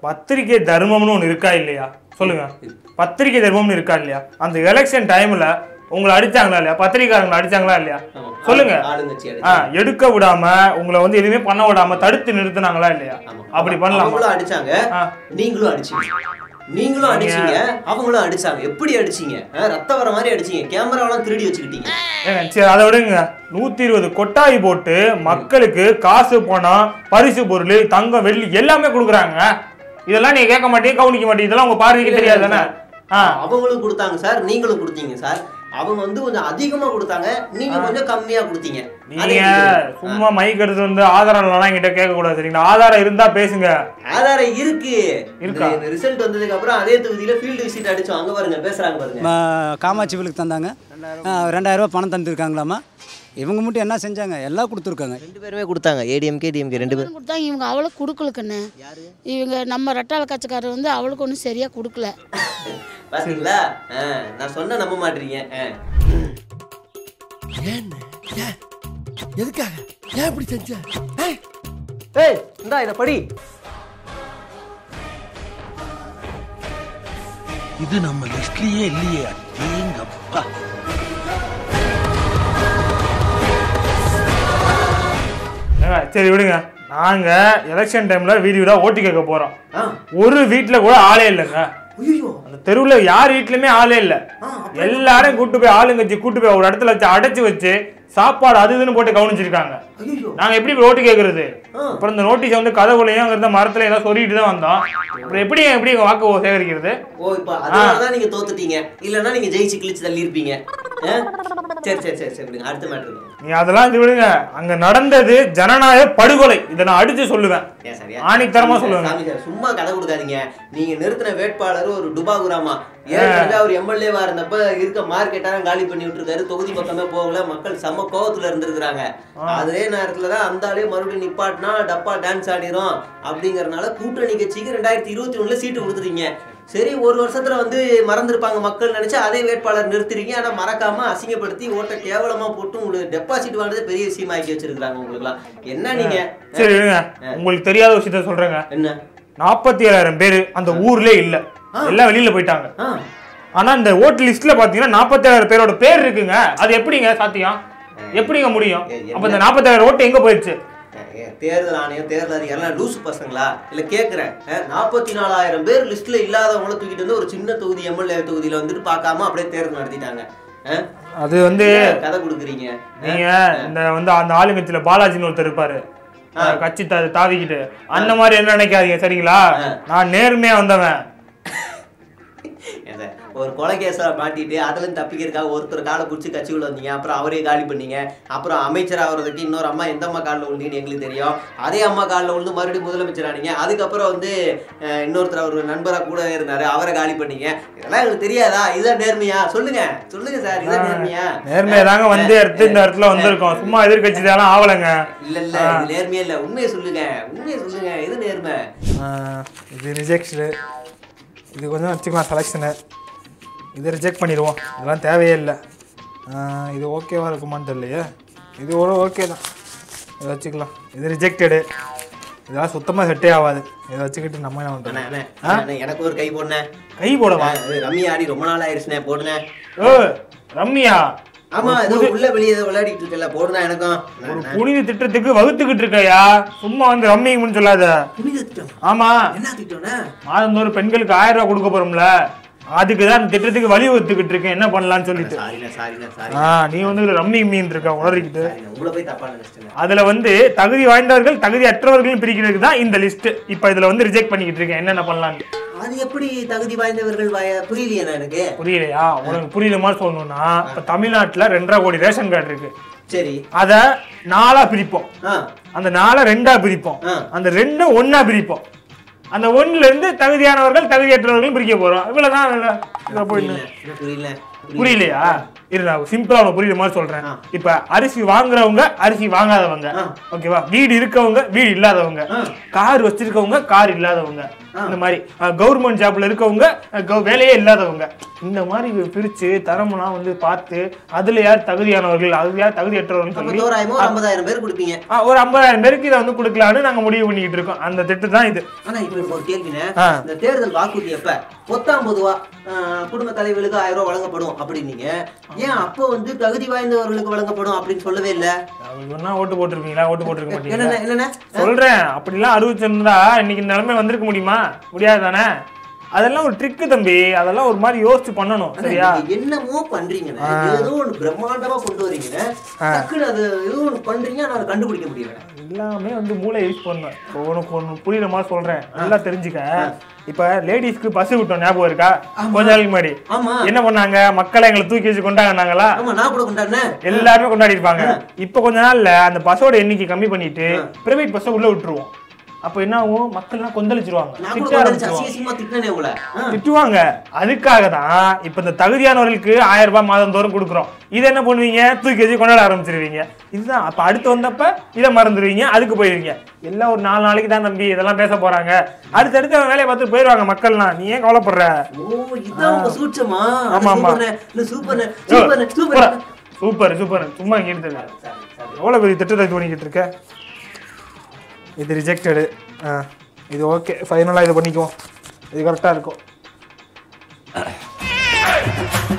பத்திரிகை தர்மம்னு ஒன்று இருக்கா இல்லையா சொல்லுங்க பத்திரிகை தர்மம்னு இருக்கா இல்லையா அந்த எலெக்ஷன் டைம்ல உங்களை அடிச்சாங்களா இல்லையா பத்திரிகைக்காரங்களை அடிச்சாங்களா இல்லையா ஆமா. சொல்லுங்க ஆளுங்கட்சி ஆ, அடிச்சாங்க. எடுக்க விடாம உங்களை வந்து எதுவுமே பண்ண விடாம தடுத்து நிறுத்துனாங்களா இல்லையா ஆமா. அப்படி பண்ணலாமா அவங்களும் அடிச்சாங்க ஆ. நீங்களும் அடிச்சீங்க நீங்களும் அடிச்சீங்க அவங்களும் அடிச்சாங்க எப்படி அடிச்சீங்க ஆ, ரத்த வர மாதிரி அடிச்சீங்க கேமராவெல்லாம் திருடி வச்சுக்கிட்டீங்க ஏங்க, சரி அதை விடுங்க நூத்தி இருபது கொட்டாய் போட்டு மக்களுக்கு காசு பணம் பரிசு பொருள் தங்கம் வெள்ளி எல்லாமே கொடுக்குறாங்க இதெல்லாம் நீங்க கேட்க மாட்டீங்க கவனிக்க மாட்டீங்க இதெல்லாம் உங்க பார்வைக்கு தெரியாது தானே ஆ அவங்களும் கொடுத்தாங்க சார் நீங்களும் கொடுத்தீங்க சார் அவங்க வந்து கொஞ்சம் அதிகமா கொடுத்தாங்க நீங்க கொஞ்சம் கம்மியா கொடுத்தீங்க அதை நீங்க எப்படி? சும்மா மைக் எடுத்து வந்து ஆதாரம் எல்லாம் என்கிட்ட கேட்க கூடாது சரிங்களா ஆதாரம் இருந்தா பேசுங்க ஆதாரம் இருக்கு இருக்கா? ரிசல்ட் வந்ததுக்கு அப்புறம் அதே தொகுதியில ஃபீல்டு விசிட் அடிச்சோம் அங்க பாருங்க பேசுறாங்க பாருங்க ம- காமாட்சி விலுக்கு தந்தாங்க ரெண்டாயிரம் ரூபாய் பணம் தந்துருக்காங்களாமா இவங்க மட்டும் என்ன செஞ்சாங்க எல்லாம் கொடுத்துருக்காங்க ரெண்டு பேருமே கொடுத்தாங்க ஏடிஎம்கே டிஎம்கே ரெண்டு பேரும் கொடுத்தாங்க இவங்க அவளுக்கு கொடுக்கலக்கண்ணே இவங்க நம்ம ரெட்டாள கட்சிக்காரர் வந்து அவளுக்கு ஒன்றும் சரியா கொடுக்கல பாத்தீங்களா ஆ, நான் சொன்ன நம்ப மாட்டீங்க ஆ. ஏன்னு ஏன் எதுக்காக ஏன் இப்படி செஞ்ச ஏய் ஏய் இந்தா இதை படி இது நம்ம லிஸ்ட்லயே இல்லையே அடேங்கப்பா ஏங்க, சரி விடுங்க நாங்க எலெக்ஷன் டைம்ல வீடு வீடா ஓட்டு கேட்க போறோம் ஆ ஒரு வீட்ல கூட ஆளே இல்லைங்க ஐயோ அந்த தெருவுல யார் வீட்லயுமே ஆளே இல்ல எல்லாரும் கூட்டு போய் ஆளுங்கட்சி கூட்டு போய் ஒரு இடத்துல வச்சு அடைச்சு வச்சு சாப்பாடு அது இதுன்னு போட்டு கவனிச்சிருக்காங்க ஐயோ நாங்க எப்படி இப்ப ஓட்டு கேக்குறது ஆ. அப்புறம் இந்த நோட்டீஸ் வந்து கதவுலையும் அங்க இருந்த மரத்துல ஏதோ சொல்லிட்டு தான் வந்தோம் அப்புறம் எப்படி எப்படி எங்க வாக்கு சேகரிக்கிறது ஓ இப்ப அதனால தான் நீங்க தோத்துட்டீங்க இல்லனா நீங்க ஜெயிச்சு கிழிச்சு தள்ளி இருப்பீங்க சரி சரி சரி சரி விடுங்க அடுத்த மேட்ரு நீ அதெல்லாம் இது விடுங்க அங்க நடந்தது ஜனநாயக படுகொலை இதை நான் அடிச்சு சொல்லுவேன் ஏன் சரியா ஆணித்தரமா சாமி சொல்லுவேன். சார், சாமி சார், சும்மா கதை கொடுக்காதீங்க நீங்க நிறுத்தின வேட்பாளர் ஒரு டுபா குராமா ஏற்கனவே அவர் எம்எல்ஏவா இருந்தப்ப இருக்க மார்க்கெட்டாரம் காலி பண்ணி விட்டுருக்காரு தொகுதி பக்கமே போகல மக்கள் செம்ம கோவத்துல இருந்திருக்கிறாங்க அதே நேரத்துல தான் அந்த ஆளே மறுபடியும் நிப்பாட்டினா டப்பா டான்ஸ் ஆடிரும் அப்படிங்கறதுனால கூட்டணி கட்சிக்கு ரெண்டாயிரத்தி இருபத்தி ஒண்ணுல சீட்டு கொடுத்துட்டீங்க சரி ஒரு வருஷத்துல வந்து மறந்துருப்பாங்க மக்கள் நினைச்சு அதே வேட்பாளர் நிறுத்திருக்கீங்க ஆனா மறக்காம அசிங்கப்படுத்தி ஓட்ட கேவலமா போட்டு உங்களுக்கு டெபாசிட் வாங்குறது பெரிய விஷயமா ஆக்கி வச்சிருக்காங்க உங்களுக்குலாம் என்ன நீங்க சரி விடுங்க உங்களுக்கு தெரியாத விஷயத்த சொல்றேங்க என்ன நாற்பத்தி ஏழாயிரம் பேர் அந்த ஊர்ல இல்ல எல்லாம் வெளியில போயிட்டாங்க ஆ ஆனா இந்த ஓட்டு லிஸ்ட்ல பாத்தீங்கன்னா நாற்பத்தி ஏழாயிரம் பேரோட பேர் இருக்குங்க அது எப்படிங்க சாத்தியம் எப்படிங்க முடியும் அப்ப இந்த நாற்பத்தாயிரம் ஓட்டு எங்க போயிடுச்சு ஏ, தேர்தல் ஆணையம் தேர்தல் அதிகாரிலாம் லூசு பசங்களா இல்ல கேக்குறேன் நாற்பத்தி நாலாயிரம் பேர் லிஸ்ட்ல இல்லாதவங்கள தூக்கிட்டு வந்து ஒரு சின்ன தொகுதி எம்எல்ஏ தொகுதியில வந்துட்டு பார்க்காம அப்படியே தேர்தல் நடத்திட்டாங்க ஆ? அது வந்து ஏன் கதை கொடுக்குறீங்க நீங்க இந்த வந்து அந்த ஆளுங்கட்சியில பாலாஜின்னு ஒருத்தர் இருப்பாரு கட்சி தா- தாவிக்கிட்டு அந்த மாதிரி என்ன நினைக்காதீங்க சரிங்களா நான் நேர்மையா வந்தவன் ஏன் சார், ஒரு கொலை கேஸா மாட்டிட்டு அதுல இருந்து தப்பிக்கிறதுக்காக ஒருத்தர் காலை பிடிச்சி கட்சிக்குள்ள வந்தீங்க அப்புறம் அவரே காலி பண்ணீங்க அப்புறம் அமைச்சர் ஆகிறதுக்கு இன்னொரு அம்மா எந்த அம்மா காலில் விழுந்தீங்கன்னு எங்களுக்கு தெரியும் அதே அம்மா காலில் விழுந்து மறுபடியும் முதலமைச்சர் ஆனீங்க அதுக்கப்புறம் வந்து அஹ், இன்னொருத்தர் அவர் நண்பரா கூட இருந்தாரு அவரை காலி பண்ணீங்க இதெல்லாம் எங்களுக்கு தெரியாதா இதுதான் நேர்மையா சொல்லுங்க சொல்லுங்க சார் இதுதான் நேர்மையா நேர்மையா தாங்க வந்து எடுத்து இந்த இடத்துல வந்திருக்கோம் சும்மா எதிர்கட்சி தானே ஆவலைங்க இல்ல இல்ல இது நேர்மையா இல்ல உண்மையை சொல்லுங்க உண்மையை சொல்லுங்க இது நேர்மை இது ரிஜெக்ஷனு இது கொஞ்சம் வச்சுக்கலாம் செலெக்ஷனு இது ரிஜெக்ட் பண்ணிடுவோம் இதெல்லாம் தேவையே இல்லை இது ஓகேவா இருக்குமான்னு தெரியலையே இது ஒரு ஓகே தான் இதை வச்சுக்கலாம் இது ரிஜெக்டடு இதெல்லாம் சுத்தமாக செட்டே ஆகாது இதை வச்சுக்கிட்டு நம்ம என்ன அண்ணா, பண்ணுறோம் அண்ணா, அண்ணா, எனக்கு ஒரு கை போடுனேன் கை போடவா ரம்மி ஆடி ரொம்ப நாள் ஆயிடுச்சுண்ணே போடுனேன் ஓ ரம்யா ஆமா ஏதோ உள்ள வெளியே ஏதோ விளையாடிட்டு இருக்கல போடுனா எனக்கும் ஒரு புனித திட்டத்துக்கு வகுத்துக்கிட்டு இருக்கையா சும்மா வந்து ரம்மிங்கன்னு சொல்லாத புனித திட்டம் ஆமா என்ன திட்டம்னா மாதந்தோறும் பெண்களுக்கு ஆயிரம் ரூபாய் கொடுக்க போறோம்ல அதுக்கு தான் இந்த திட்டத்துக்கு வழி வகுத்துக்கிட்டு இருக்கேன் என்ன பண்ணலாம்னு சொல்லிட்டு சாரிண்ணா சாரிண்ணா சாரி ஆ நீ வந்து இதுல ரம்மி மீன் இருக்க உளறிக்கிட்டு சாரிண்ணா உங்களை போய் தப்பா நினைச்சிட்டேன் அதுல வந்து தகுதி வாய்ந்தவர்கள் தகுதி அற்றவர்களும் பிரிக்கிறதுக்கு தான் இந்த லிஸ்ட் இப்ப இதுல வந்து ரிஜெக்ட் பண்ணிக்கிட்டு இருக்கேன் என்னென்ன பண்ணலாம்னு அது எப்படி தகுதி வாய்ந்தவர்கள் வாய புரியலையா எனக்கு புரியலையா உனக்கு புரியல மாதிரி சொல்லணும்னா இப்ப தமிழ்நாட்டுல ரெண்டரை கோடி ரேஷன் கார்டு இருக்கு சரி அத நாலா பிரிப்போம் ஆ அந்த நாலை ரெண்டா பிரிப்போம் ஆ. அந்த ரெண்டும் ஒண்ணா பிரிப்போம் அந்த ஒண்ணுல இருந்து தகுதியானவர்கள் தகுதியற்றவர்கள் பிரிக்க போறோம் இவ்வளவுதான் இதுல- இதுல போயிடணும் என்ன புரியல புரியலையா இரு நான் சிம்பிளா உனக்கு புரியுற மாதிரி சொல்றேன் ஆ. இப்ப அரிசி வாங்குறவங்க அரிசி வாங்காதவங்க ஆ. ஓகேவா வீடு இருக்கவங்க வீடு இல்லாதவங்க ஆ. கார் வச்சிருக்கவங்க கார் இல்லாதவங்க இந்த மாதிரி கவர்மெண்ட் ஜாப்ல இருக்கவங்க அஹ், கவ- வேலையே இல்லாதவங்க இந்த மாதிரி பிரிச்சு தரமெல்லாம் வந்து பார்த்து அதுல யார் தகுதியானவர்கள் அது யார் தகுதியற்றவர்கள் அப்ப சொல்லி தோராயமா ஒரு ஐம்பதாயிரம் பேர் கொடுப்பீங்க ஆ, ஒரு ஐம்பதாயிரம் பேருக்கு இதை வந்து கொடுக்கலான்னு நாங்க முடிவு பண்ணிக்கிட்டு இருக்கோம் அந்த திட்டம் தான் இது ஆனா இப்ப எனக்கு ஒரு கேள்வினே ஆ. இந்த தேர்தல் வாக்குறுதி அப்ப பொத்தாம் பொதுவா ஆஹ், குடும்ப தலைவர்களுக்கு ஆயிரம் ரூபாய் வழங்கப்படும் அப்படின்னீங்க ஏன் அப்போ வந்து தகுதி வாய்ந்தவர்களுக்கு வழங்கப்படும் அப்படின்னு சொல்லவே இல்ல ஒன்னா ஓட்டு போட்டிருப்பீங்களா ஓட்டு போட்டிருக்க மாட்டீங்களா என்னென்ன என்னென்ன சொல்றேன் அப்படிலாம் அறிவிச்சிருந்தா இன்னைக்கு இந்த நிலைமை வந்திருக்க முடியுமா முடியாது தானே அதெல்லாம் ஒரு ட்ரிக்கு தம்பி அதெல்லாம் ஒரு மாதிரி யோசிச்சு பண்ணணும் ஆனா சரியா நீங்க என்னமோ பண்றீங்கண்ணே ஏதோ ஒண்ணு பிரம்மாண்டமா கொண்டு வரீங்கண்ணே டக்குன்னு அது ஏதோ ஒண்ணு பண்றீங்க ஆனா அதை கண்டுபிடிக்க முடியல எல்லாமே வந்து மூளை யூஸ் பண்ணணும் இப்போ உனக்கு ஒன்று புரியுற மாதிரி சொல்றேன் நல்லா தெரிஞ்சுக்க இப்ப லேடிஸ்க்கு பஸ் விட்டோம் ஞாபகம் இருக்கா கொஞ்ச நாளைக்கு முன்னாடி ஆமா என்ன பண்ணாங்க மக்களை எங்களை தூக்கி வச்சு கொண்டாங்கனாங்களா ஆமா நான் கூட கொண்டாடுனேன் எல்லாருமே கொண்டாடி இருப்பாங்க இப்ப கொஞ்ச நாள்ல அந்த பஸ்ஸோட எண்ணிக்கை கம்மி பண்ணிட்டு பிரைவேட் பஸ்ஸை உள்ள விட்டுருவோம் அப்ப என்ன ஆகும் மக்கள்லாம் கொந்தளிச்சிருவாங்க நான் கூட திட்ட கொண்டாடிச்சு ஆரம்பிச்சிருவாங்க. அசிங்கமா திட்டினே உங்களை ஆ. திட்டுவாங்க அதுக்காக தான் இப்ப இந்த தகுதியானவர்களுக்கு ஆயிரம் ரூபாய் மாதம் தோறும் கொடுக்குறோம் இதை என்ன பண்ணுவீங்க தூக்கி வச்சு கொண்டாட ஆரம்பிச்சிருவீங்க இதுதான் அப்ப அடுத்து வந்தப்ப இதை மறந்துடுவீங்க அதுக்கு போயிருவீங்க எல்லாம் ஒரு நாலு நாளைக்கு தான் தம்பி இதெல்லாம் பேச போறாங்க அடுத்தடுத்து அவன் வேலையை பார்த்து போயிருவாங்க மக்கள்லாம் நீ ஏன் கவலைப்படுற ஓ இதான் உங்க சூட்சமா ஆமா, ஆமா. சூப்பர்ண்ணே சூப்பர்ண்ணே சூப்பர்ண்ணே சூப்பர் சூப்பர் சும்மா இங்க எடுத்து எவ்வளவு பெரிய திட்டத்தை இது பண்ணிக்கிட்டு இருக்க இது ரிஜெக்டடு ஆ இது ஓகே ஃபைனலாக இது பண்ணிக்குவோம் இது கரெக்டாக இருக்கும்